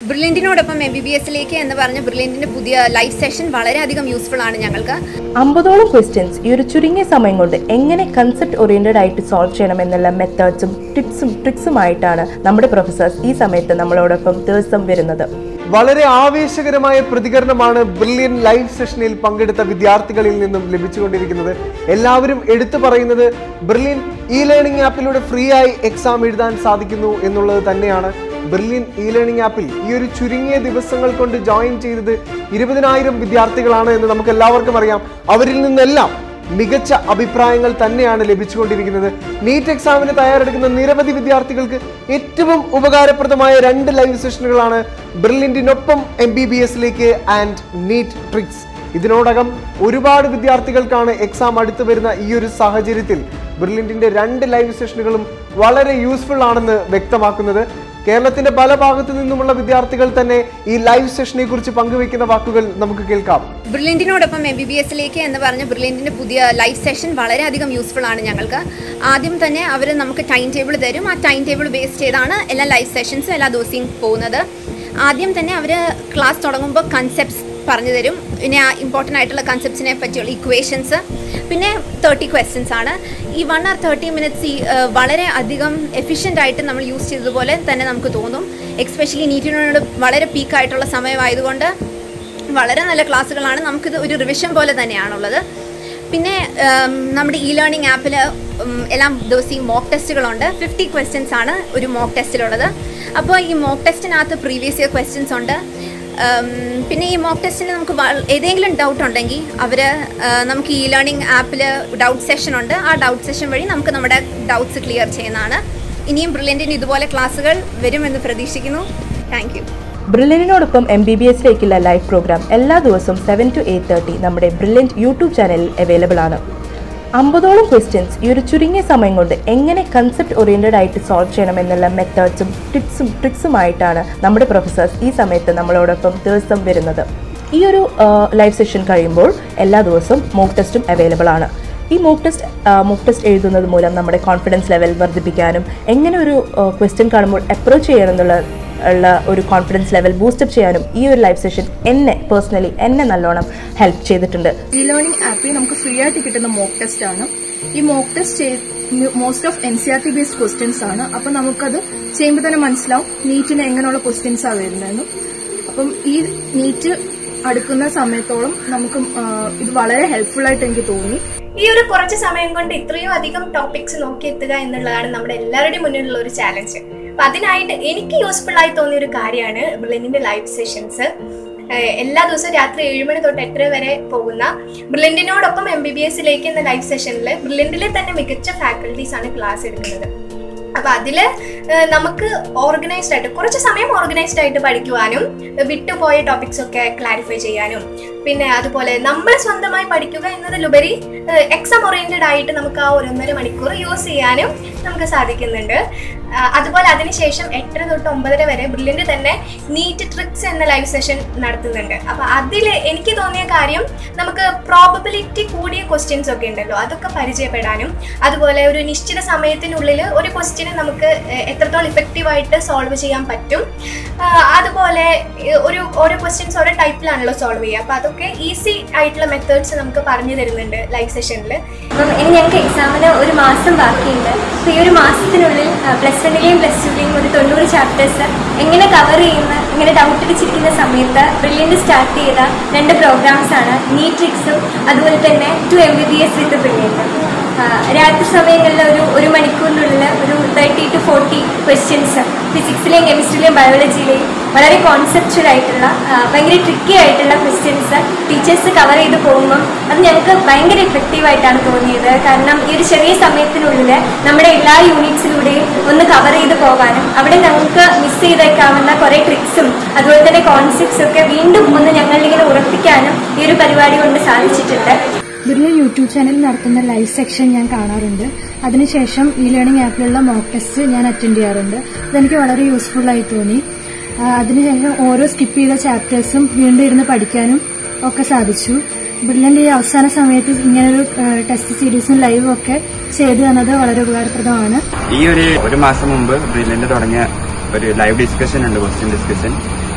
ബ്രില്യൻറ്റിനോടൊപ്പം M B B എസിലേക്ക് എന്ന് പറഞ്ഞ ബ്രില്യൻറ്റിൻ്റെ പുതിയ ലൈവ് സെഷൻ വളരെയധികം യൂസ്ഫുൾ ആണ് ഞങ്ങൾക്ക് അമ്പതോളം ക്വസ്റ്റ്യൻസ് ഈ ഒരു ചുരുങ്ങിയ സമയം കൊണ്ട് എങ്ങനെ കൺസെപ്റ്റ് ഓറിയന്റഡ് ആയിട്ട് സോൾവ് ചെയ്യണം എന്നുള്ള മെത്തേഡ്സും ടിപ്സും ട്രിക്സുമായിട്ടാണ് നമ്മുടെ പ്രൊഫസേഴ്സ് ഈ സമയത്ത് നമ്മളോടൊപ്പം ദിവസം വരുന്നത് വളരെ ആവേശകരമായ പ്രതികരണമാണ് ബ്രില്യൻ ലൈവ് സെഷനിൽ പങ്കെടുത്ത വിദ്യാർത്ഥികളിൽ നിന്നും ലഭിച്ചുകൊണ്ടിരിക്കുന്നത് എല്ലാവരും എടുത്തു പറയുന്നത് ബ്രില്യൻ ഇ ലേണിംഗ് ആപ്പിലൂടെ ഫ്രീ ആയി എക്സാം എഴുതാൻ സാധിക്കുന്നു എന്നുള്ളത് തന്നെയാണ് ബ്രില്യൻ ഇ ലേണിംഗ് ആപ്പിൽ ഈ ഒരു ചുരുങ്ങിയ ദിവസങ്ങൾ കൊണ്ട് ജോയിൻ ചെയ്തത് ഇരുപതിനായിരം വിദ്യാർത്ഥികളാണ് എന്ന് നമുക്ക് എല്ലാവർക്കും അറിയാം അവരിൽ നിന്നെല്ലാം മികച്ച അഭിപ്രായങ്ങൾ തന്നെയാണ് ലഭിച്ചുകൊണ്ടിരിക്കുന്നത് നീറ്റ് എക്സാമിന് തയ്യാറെടുക്കുന്ന നിരവധി വിദ്യാർത്ഥികൾക്ക് ഏറ്റവും ഉപകാരപ്രദമായ രണ്ട് ലൈവ് സെഷനുകളാണ് ബ്രില്യൻറ്റിനൊപ്പം എം ബി ബി എസിലേക്ക് ആൻഡ് നീറ്റ് ട്രിക്സ് ഇതിനോടകം ഒരുപാട് വിദ്യാർത്ഥികൾക്കാണ് എക്സാം അടുത്ത് വരുന്ന ഈ ഒരു സാഹചര്യത്തിൽ ബ്രില്യൻറ്റിന്റെ രണ്ട് ലൈവ് സെഷനുകളും വളരെ യൂസ്ഫുൾ ആണെന്ന് വ്യക്തമാക്കുന്നത് കേരളത്തിന്റെ പല ഭാഗത്തു നിന്നുമുള്ള വിദ്യാർത്ഥികൾ തന്നെ ഈ ലൈവ് സെഷനെ കുറിച്ച് പങ്കുവെക്കുന്ന വാക്കുകൾ നമുക്ക് കേൾക്കാം ബ്രില്യൻറ്റിനോടൊപ്പം എം ബി ബി എസിലേക്ക് എന്ന് പറഞ്ഞ ബ്രില്യൻറ്റിൻ്റെ പുതിയ ലൈവ് സെഷൻ വളരെയധികം യൂസ്ഫുൾ ആണ് ഞങ്ങൾക്ക് ആദ്യം തന്നെ അവർ നമുക്ക് ടൈം ടേബിൾ തരും ആ ടൈം ടേബിൾ ബേസ് ചെയ്താണ് എല്ലാ ലൈവ് സെഷൻസും എല്ലാ ദിവസവും പോകുന്നത് ആദ്യം തന്നെ അവർ ക്ലാസ് തുടങ്ങുമ്പോൾ കൺസെപ്റ്റ്സ് പറഞ്ഞു തരും പിന്നെ ആ ഇമ്പോർട്ടൻ്റ് ആയിട്ടുള്ള കൺസെപ്റ്റ്സിനെ പറ്റിയുള്ള ഇക്വേഷൻസ് പിന്നെ തേർട്ടി ക്വസ്റ്റ്യൻസ് ആണ് ഈ വൺ ആർ തേർട്ടി മിനിറ്റ്സ് ഈ ഏഹ്, വളരെ അധികം എഫിഷ്യൻ്റ് ആയിട്ട് നമ്മൾ യൂസ് ചെയ്തതുപോലെ തന്നെ നമുക്ക് തോന്നും എക്സ്പെഷ്യലി നീറ്റിനോട് വളരെ പീക്കായിട്ടുള്ള സമയമായതുകൊണ്ട് വളരെ നല്ല ക്ലാസ്സുകളാണ് നമുക്കിത് ഒരു റിവിഷൻ പോലെ തന്നെയാണുള്ളത് പിന്നെ ഉം, നമ്മുടെ ഇ ലേണിംഗ് ആപ്പിൽ എല്ലാ ദിവസവും മോക്ക് ടെസ്റ്റുകളുണ്ട് ഫിഫ്റ്റി ക്വസ്റ്റ്യൻസ് ആണ് ഒരു മോക്ക് ടെസ്റ്റിലുള്ളത് അപ്പോൾ ഈ മോക്ക് ടെസ്റ്റിനകത്ത് പ്രീവിയസ് ഇയർ ക്വസ്റ്റ്യൻസ് ഉണ്ട് ഉം, പിന്നെ ഈ മോക്ക് ടെസ്റ്റിന് നമുക്ക് വ- ഏതെങ്കിലും ഡൗട്ട് ഉണ്ടെങ്കിൽ അവർ നമുക്ക് ഇ ലേണിംഗ് ആപ്പിൽ ഡൗട്ട് സെഷൻ ഉണ്ട് ആ ഡൗട്ട് സെഷൻ വഴി നമുക്ക് നമ്മുടെ ഡൗട്ട്സ് ക്ലിയർ ചെയ്യുന്നതാണ് ഇനിയും ബ്രില്യൻറ്റിന് ഇതുപോലെ ക്ലാസ്സുകൾ വരുമെന്ന് പ്രതീക്ഷിക്കുന്നു താങ്ക് യു ബ്രില്യൻറ്റിനോടൊപ്പം എം ബി ബി എസിലേക്കുള്ള ലൈവ് പ്രോഗ്രാം എല്ലാ ദിവസവും സെവൻ ടു എയ്റ്റ് തേർട്ടി നമ്മുടെ ബ്രില്യൻറ്റ് യൂട്യൂബ് ചാനലിൽ അവൈലബിൾ ആണ് അമ്പതോളം ക്വസ്റ്റ്യൻസ് ഈ ഒരു ചുരുങ്ങിയ സമയം കൊണ്ട് എങ്ങനെ കൺസെപ്റ്റ് ഓറിയന്റഡ് ആയിട്ട് സോൾവ് ചെയ്യണം എന്നുള്ള മെത്തേഡ്സും ടിപ്സും ട്രിക്സുമായിട്ടാണ് നമ്മുടെ പ്രൊഫസേഴ്സ് ഈ സമയത്ത് നമ്മളോടൊപ്പം ദിവസം വരുന്നത് ഈ ഒരു ലൈവ് സെഷൻ കഴിയുമ്പോൾ എല്ലാ ദിവസവും മോക്ക് ടെസ്റ്റും അവൈലബിൾ ആണ് ഈ മോക്ക് ടെസ്റ്റ് മോക്ക് ടെസ്റ്റ് എഴുതുന്നത് മൂലം നമ്മുടെ കോൺഫിഡൻസ് ലെവൽ വർദ്ധിപ്പിക്കാനും എങ്ങനെ ഒരു ക്വസ്റ്റ്യൻ കാണുമ്പോൾ അപ്രോച്ച് ചെയ്യണം എന്നുള്ള ഉള്ള ഒരു കോൺഫിഡൻസ് ലെവൽ ബൂസ്റ്റപ്പ് ചെയ്യാനും ഈ ഒരു ലൈവ് സെഷൻ എന്നെ പേഴ്സണലി എന്നെ നല്ലോണം ഹെൽപ്പ് ചെയ്തിട്ടുണ്ട് ഇ ലേണിംഗ് ആപ്പിൽ നമുക്ക് ഫ്രീ ആയിട്ട് കിട്ടുന്ന മോക്ക് ടെസ്റ്റ് ആണ് ഈ mock test most of N C R T based questions ആണ് അപ്പൊ നമുക്കത് ചെയ്യുമ്പോൾ തന്നെ മനസ്സിലാവും നീറ്റിന് എങ്ങനെയുള്ള ക്വസ്റ്റ്യൻസ് ആ വരുന്നതെന്നും അപ്പം ഈ നീറ്റ് അടുക്കുന്ന സമയത്തോളം നമുക്ക് ആ, ഇത് വളരെ ഹെൽപ്ഫുൾ ആയിട്ട് എനിക്ക് തോന്നി ഈ ഒരു കുറച്ച് സമയം കൊണ്ട് ഇത്രയും അധികം ടോപ്പിക്സ് നോക്കിയെത്തുക എന്നുള്ളതാണ് നമ്മുടെ എല്ലാവരുടെയും മുന്നിലുള്ള ഒരു ചാലഞ്ച് അപ്പൊ അതിനായിട്ട് എനിക്ക് യൂസ്ഫുൾ ആയി തോന്നിയ ഒരു കാര്യമാണ് ബ്രില്ലിന്റെ ലൈവ് സെഷൻസ് എല്ലാ ദിവസവും രാത്രി ഏഴ് മണി തൊട്ട് എട്ടര വരെ പോകുന്ന ബ്രില്ലിന്റിനോടൊപ്പം എം ബി ബി എസിലേക്ക് എന്ന ലൈവ് സെഷനിൽ ബ്രില്ലിന്റിലെ തന്നെ മികച്ച ഫാക്കൽറ്റീസ് ആണ് ക്ലാസ് എടുക്കുന്നത് അപ്പൊ അതില് ഏഹ്, നമുക്ക് ഓർഗനൈസ്ഡ് ആയിട്ട് കുറച്ച് സമയം ഓർഗനൈസ്ഡ് ആയിട്ട് പഠിക്കുവാനും ഏഹ്, വിട്ടുപോയ ടോപ്പിക്സ് ഒക്കെ ക്ലാരിഫൈ ചെയ്യാനും പിന്നെ അതുപോലെ നമ്മൾ സ്വന്തമായി പഠിക്കുക എന്നതിലുപരി എക്സാം ഓറിയന്റഡ് ആയിട്ട് നമുക്ക് ആ ഒരു ഒന്നര മണിക്കൂർ യൂസ് ചെയ്യാനും നമുക്ക് സാധിക്കുന്നുണ്ട് ആ, അതുപോലെ അതിനുശേഷം എട്ടര തൊട്ട് ഒമ്പതര വരെ ബ്രില്യൻ്റ് തന്നെ നീറ്റ് ട്രിക്സ് എന്ന ലൈവ് സെഷൻ നടത്തുന്നുണ്ട് അപ്പൊ അതിൽ എനിക്ക് തോന്നിയ കാര്യം നമുക്ക് പ്രോബബിലിറ്റി കൂടിയ ക്വസ്റ്റ്യൻസ് ഒക്കെ ഉണ്ടല്ലോ അതൊക്കെ പരിചയപ്പെടാനും അതുപോലെ ഒരു നിശ്ചിത സമയത്തിനുള്ളിൽ ഒരു ക്വസ്റ്റ്യന് നമുക്ക് എ- എത്രത്തോളം ഇഫക്റ്റീവായിട്ട് സോൾവ് ചെയ്യാൻ പറ്റും ആ, അതുപോലെ ഏ, ഒരു ഓരോ ക്വസ്റ്റ്യൻസ് ഓരോ ടൈപ്പിലാണല്ലോ സോൾവ് ചെയ്യുക അപ്പൊ അതൊക്കെ ഈസി ആയിട്ടുള്ള മെത്തേഡ്സ് നമുക്ക് പറഞ്ഞു തരുന്നുണ്ട് ലൈവ് സെഷനിൽ അപ്പം ഇനി ഞങ്ങൾക്ക് എക്സാമിന് ഒരു മാസം ബാക്കിയുണ്ട് അപ്പോൾ ഈ ഒരു മാസത്തിനുള്ളിൽ പ്ലസ് വണ്ണിലെയും പ്ലസ് ടുവിലെയും ഒരു തൊണ്ണൂറ് ചാപ്റ്റേഴ്സ് എങ്ങനെ കവർ ചെയ്യുന്ന ഇങ്ങനെ ഡൗട്ട് അടിച്ചിരിക്കുന്ന സമയത്ത് ബ്രില്യൻ്റ് സ്റ്റാർട്ട് ചെയ്ത രണ്ട് പ്രോഗ്രാംസ് ആണ് നീറ്റ് ട്രിക്സും അതുപോലെ തന്നെ to M B B S with Brilliant രാത്രി സമയങ്ങളിൽ ഒരു ഒരു മണിക്കൂറിനുള്ളിൽ ഒരു തേർട്ടി ടു ഫോർട്ടി ക്വസ്റ്റ്യൻസ് ഫിസിക്സിലെയും കെമിസ്ട്രിയിലെയും ബയോളജിയിലെയും വളരെ കോൺസെപ്ച്വൽ ആയിട്ടുള്ള ആ, ഭയങ്കര ട്രിക്കി ആയിട്ടുള്ള ക്വസ്റ്റ്യൻസ് ടീച്ചേഴ്സ് കവർ ചെയ്ത് പോകുമ്പം അത് ഞങ്ങൾക്ക് ഭയങ്കര എഫക്റ്റീവ് ആയിട്ടാണ് തോന്നിയത് കാരണം ഈ ഒരു ചെറിയ സമയത്തിനുള്ളിൽ നമ്മുടെ എല്ലാ യൂണിറ്റ്സിലൂടെയും ഒന്ന് കവർ ചെയ്ത് പോകാനും അവിടെ ഞങ്ങൾക്ക് മിസ് ചെയ്തേക്കാവുന്ന കുറേ ട്രിക്സും അതുപോലെ തന്നെ കോൺസെപ്റ്റ്സ് ഒക്കെ വീണ്ടും ഒന്ന് ഞങ്ങളിങ്ങനെ ഉറപ്പിക്കാനും ഈ ഒരു പരിപാടി കൊണ്ട് സാധിച്ചിട്ടുണ്ട് ബിർല യൂട്യൂബ് ചാനൽ നടത്തുന്ന ലൈവ് സെക്ഷൻ ഞാൻ കാണാറുണ്ട് അതിനുശേഷം ഇ ലേണിംഗ് ആപ്പിലുള്ള മോക്ക് ടെസ്റ്റ് ഞാൻ അറ്റൻഡ് ചെയ്യാറുണ്ട് അതെനിക്ക് വളരെ യൂസ്ഫുൾ ആയി തോന്നി ആ, അതിനുശേഷം ഓരോ സ്കിപ്പ് ചെയ്ത ചാപ്റ്റേഴ്സും വീണ്ടും ഇരുന്ന് പഠിക്കാനും ഒക്കെ സാധിച്ചു ബ്രില്യൻ്റ് ഈ അവസാന സമയത്ത് ഇങ്ങനൊരു ടെസ്റ്റ് സീരീസും ലൈവും ഒക്കെ ചെയ്തു തന്നത് വളരെ ഉപകാരപ്രദമാണ് ഈ ഒരു ഒരു മാസം മുമ്പ് ബ്രില്യന്റ് തുടങ്ങിയ ഒരു ലൈവ് ഡിസ്കഷൻ ഉണ്ട് ക്വസ്റ്റ്യൻ ഡിസ്കഷൻ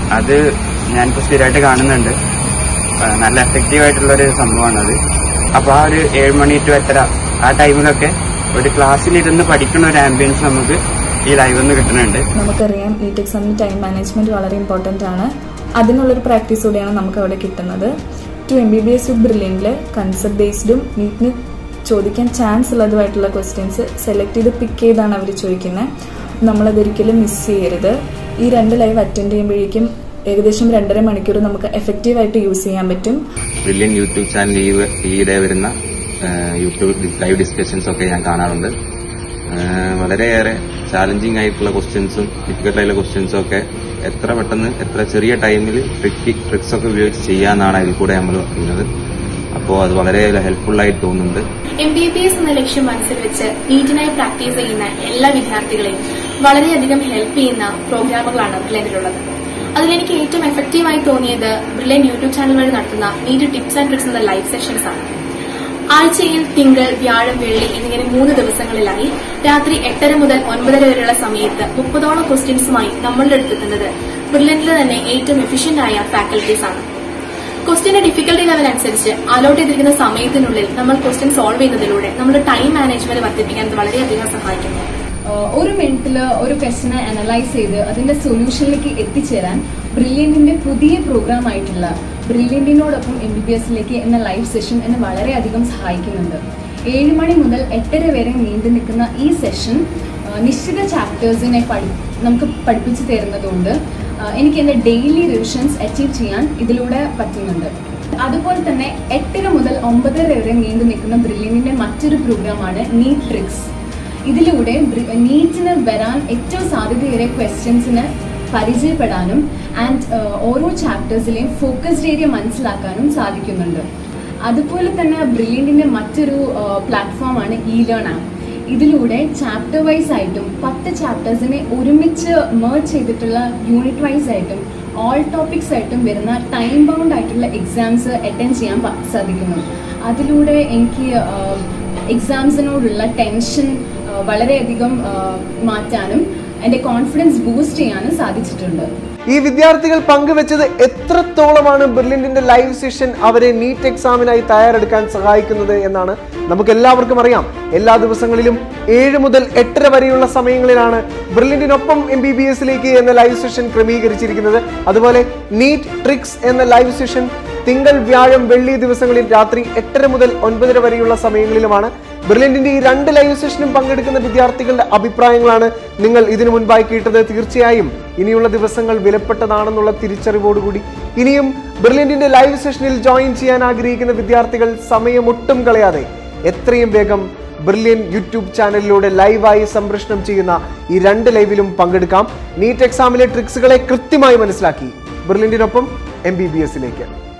അത് ഞാനിപ്പോൾ സ്ഥിരമായിട്ട് കാണുന്നുണ്ട് ആ, നല്ല എഫക്റ്റീവ് ആയിട്ടുള്ള ഒരു സംഭവമാണത് അപ്പോൾ ആ ഒരു ഏഴ് മണി ടു എട്ടര ആ ടൈമിലൊക്കെ ഒരു ക്ലാസ്സിലിരുന്ന് പഠിക്കുന്ന ഒരു ആംബിയൻസ് നമുക്ക് ഈ ലൈവ് നിന്ന് കിട്ടുന്നുണ്ട് നമുക്കറിയാം നീറ്റ് എക്സാമിന് ടൈം മാനേജ്മെന്റ് വളരെ ഇമ്പോർട്ടൻ്റ് ആണ് അതിനുള്ളൊരു പ്രാക്ടീസ് കൂടിയാണ് നമുക്ക് അവിടെ കിട്ടുന്നത് to M B B S with ബ്രില്യൻറ്റിൽ കൺസെപ്റ്റ് ബേസ്ഡും നീറ്റിന് ചോദിക്കാൻ ചാൻസ് ഉള്ളതുമായിട്ടുള്ള ക്വസ്റ്റ്യൻസ് സെലക്ട് ചെയ്ത് പിക്ക് ചെയ്താണ് അവർ ചോദിക്കുന്നത് നമ്മളതൊരിക്കലും മിസ് ചെയ്യരുത് ഈ രണ്ട് ലൈവ് അറ്റൻഡ് ചെയ്യുമ്പോഴേക്കും ഏകദേശം രണ്ടര മണിക്കൂർ നമുക്ക് എഫക്റ്റീവായിട്ട് യൂസ് ചെയ്യാൻ പറ്റും ബ്രില്യൻ യൂട്യൂബ് ചാനൽ ഈ ഈയിടെ വരുന്ന ആ, യൂട്യൂബ് ലൈവ് ഡിസ്കഷൻസ് ഒക്കെ ഞാൻ കാണാറുണ്ട് ആ, വളരെയേറെ ചാലഞ്ചിങ് ആയിട്ടുള്ള ക്വസ്റ്റ്യൻസും ഡിഫിക്കൽട്ട് ആയിട്ടുള്ള ക്വസ്റ്റ്യൻസും ഒക്കെ എത്ര പെട്ടെന്ന് എത്ര ചെറിയ ടൈമിൽ ട്രിക്കി ട്രിക്സ് ഒക്കെ ഉപയോഗിച്ച് ചെയ്യാന്നാണ് അതിൽ കൂടെ നമ്മൾ പറയുന്നത് അപ്പോൾ അത് വളരെ ഹെൽപ്ഫുൾ ആയിട്ട് തോന്നുന്നുണ്ട് എം ബി ബി എസ് എന്ന ലക്ഷ്യം മനസ്സിൽ വെച്ച് നീറ്റിനായി പ്രാക്ടീസ് ചെയ്യുന്ന എല്ലാ വിദ്യാർത്ഥികളെയും വളരെയധികം ഹെൽപ്പ് ചെയ്യുന്ന പ്രോഗ്രാമുകളാണ് ബ്രില്യൻറ്റിലുള്ളത് അതിലെനിക്ക് ഏറ്റവും എഫക്റ്റീവായി തോന്നിയത് ബ്രില്യൻ യൂട്യൂബ് ചാനൽ വഴി നടത്തുന്ന നീറ്റ് ടിപ്സ് ആൻഡ് ട്രിക്സ് എന്ന ലൈവ് സെഷൻസ് ആണ് ആഴ്ചയിൽ തിങ്കൾ വ്യാഴം വെള്ളി എന്നിങ്ങനെ മൂന്ന് ദിവസങ്ങളിലായി രാത്രി എട്ടര മുതൽ ഒൻപതര വരെയുള്ള സമയത്ത് മുപ്പതോളം ക്വസ്റ്റ്യൻസുമായി നമ്മളുടെ അടുത്തെത്തുന്നത് ബ്രില്യൻറ്റിലെ തന്നെ ഏറ്റവും എഫിഷ്യന്റ് ആയ ഫാക്കൽറ്റീസ് ആണ് ക്വസ്റ്റ്യന്റെ ഡിഫിക്കൽട്ടി ലെവൽ അനുസരിച്ച് അലോട്ട് ചെയ്തിരിക്കുന്ന സമയത്തിനുള്ളിൽ നമ്മൾ ക്വസ്റ്റ്യൻ സോൾവ് ചെയ്യുന്നതിലൂടെ നമ്മുടെ ടൈം മാനേജ്മെന്റ് വർദ്ധിപ്പിക്കാൻ ഇത് വളരെയധികം സഹായിക്കുന്നു ആഹ് ഒരു മിനിറ്റിൽ ഒരു ക്വസ്റ്റിനെ അനലൈസ് ചെയ്ത് അതിന്റെ സൊല്യൂഷനിലേക്ക് എത്തിച്ചേരാൻ ബ്രില്യൻറ്റിന്റെ പുതിയ പ്രോഗ്രാം ആയിട്ടുള്ള ബ്രില്യൻറ്റിനോടൊപ്പം എം ബി ബി എസിലേക്ക് എന്ന ലൈവ് സെഷൻ എന്നെ വളരെയധികം സഹായിക്കുന്നുണ്ട് ഏഴ് മണി മുതൽ എട്ടര വരെ നീണ്ടു നിൽക്കുന്ന ഈ സെഷൻ ആഹ് നിശ്ചിത ചാപ്റ്റേഴ്സിനെ പഠി നമുക്ക് പഠിപ്പിച്ചു തരുന്നതുകൊണ്ട് ആഹ് എനിക്ക് എൻ്റെ ഡെയിലി റിവിഷൻസ് അച്ചീവ് ചെയ്യാൻ ഇതിലൂടെ പറ്റുന്നുണ്ട് അതുപോലെ തന്നെ എട്ടര മുതൽ ഒമ്പതര വരെ നീണ്ടു നിൽക്കുന്ന ബ്രില്യൻറ്റിന്റെ മറ്റൊരു പ്രോഗ്രാമാണ് നീറ്റ് ട്രിക്സ് ഇതിലൂടെ ബ്രി- നീറ്റിന് വരാൻ ഏറ്റവും സാധ്യതയേറിയ ക്വസ്റ്റ്യൻസിന് പരിചയപ്പെടാനും ആൻഡ് ഓരോ ചാപ്റ്റേഴ്സിലെയും ഫോക്കസ്ഡ് ഏരിയ മനസ്സിലാക്കാനും സാധിക്കുന്നുണ്ട് അതുപോലെ തന്നെ ബ്രില്യൻറ്റിൻ്റെ മറ്റൊരു പ്ലാറ്റ്ഫോമാണ് ഇ ലേൺ ആപ്പ് ഇതിലൂടെ ചാപ്റ്റർ വൈസ് ആയിട്ടും പത്ത് ചാപ്റ്റേഴ്സിനെ ഒരുമിച്ച് മേർജ് ചെയ്തിട്ടുള്ള യൂണിറ്റ് വൈസ് ആയിട്ടും ഓൾ ടോപ്പിക്സ് ആയിട്ടും വരുന്ന ടൈം ബൗണ്ട് ആയിട്ടുള്ള എക്സാംസ് അറ്റൻഡ് ചെയ്യാൻ പ- സാധിക്കുന്നു അതിലൂടെ എനിക്ക് എക്സാംസിനോടുള്ള ടെൻഷൻ വളരെയധികം ആ, മാറ്റാനും എൻ്റെ കോൺഫിഡൻസ് ബൂസ്റ്റ് ചെയ്യാനും സാധിച്ചിട്ടുണ്ട് ഈ വിദ്യാർത്ഥികൾ പങ്കുവെച്ചത് എത്രത്തോളമാണ് ബ്രില്യൻറ്റിന്റെ ലൈവ് സെഷൻ അവരെ നീറ്റ് എക്സാമിനായി തയ്യാറെടുക്കാൻ സഹായിക്കുന്നത് എന്നാണ് നമുക്ക് എല്ലാവർക്കും അറിയാം എല്ലാ ദിവസങ്ങളിലും ഏഴ് മുതൽ എട്ടര വരെയുള്ള സമയങ്ങളിലാണ് ബ്രില്യൻറ്റിനൊപ്പം എം ബി ബി എസിലേക്ക് എന്ന ലൈവ് സെഷൻ ക്രമീകരിച്ചിരിക്കുന്നത് അതുപോലെ നീറ്റ് ട്രിക്സ് എന്ന ലൈവ് സെഷൻ തിങ്കൾ വ്യാഴം വെള്ളി ദിവസങ്ങളിൽ രാത്രി എട്ടര മുതൽ ഒൻപതര വരെയുള്ള സമയങ്ങളിലുമാണ് ബ്രില്യൻറ്റിന്റെ ഈ രണ്ട് ലൈവ് സെഷനും പങ്കെടുക്കുന്ന വിദ്യാർത്ഥികളുടെ അഭിപ്രായങ്ങളാണ് നിങ്ങൾ ഇതിനു മുൻപായി കേട്ടത് തീർച്ചയായും ഇനിയുള്ള ദിവസങ്ങൾ വിലപ്പെട്ടതാണെന്നുള്ള തിരിച്ചറിവോടുകൂടി ഇനിയും ബ്രില്യൻറ്റിന്റെ ലൈവ് സെഷനിൽ ജോയിൻ ചെയ്യാൻ ആഗ്രഹിക്കുന്ന വിദ്യാർത്ഥികൾ സമയമൊട്ടും കളയാതെ എത്രയും വേഗം ബ്രില്യൻ യൂട്യൂബ് ചാനലിലൂടെ ലൈവായി സംപ്രേഷണം ചെയ്യുന്ന ഈ രണ്ട് ലൈവിലും പങ്കെടുക്കാം നീറ്റ് എക്സാമിലെ ട്രിക്സുകളെ കൃത്യമായി മനസ്സിലാക്കി ബ്രില്യൻറ്റിനൊപ്പം എം ബി ബി എസിലേക്ക്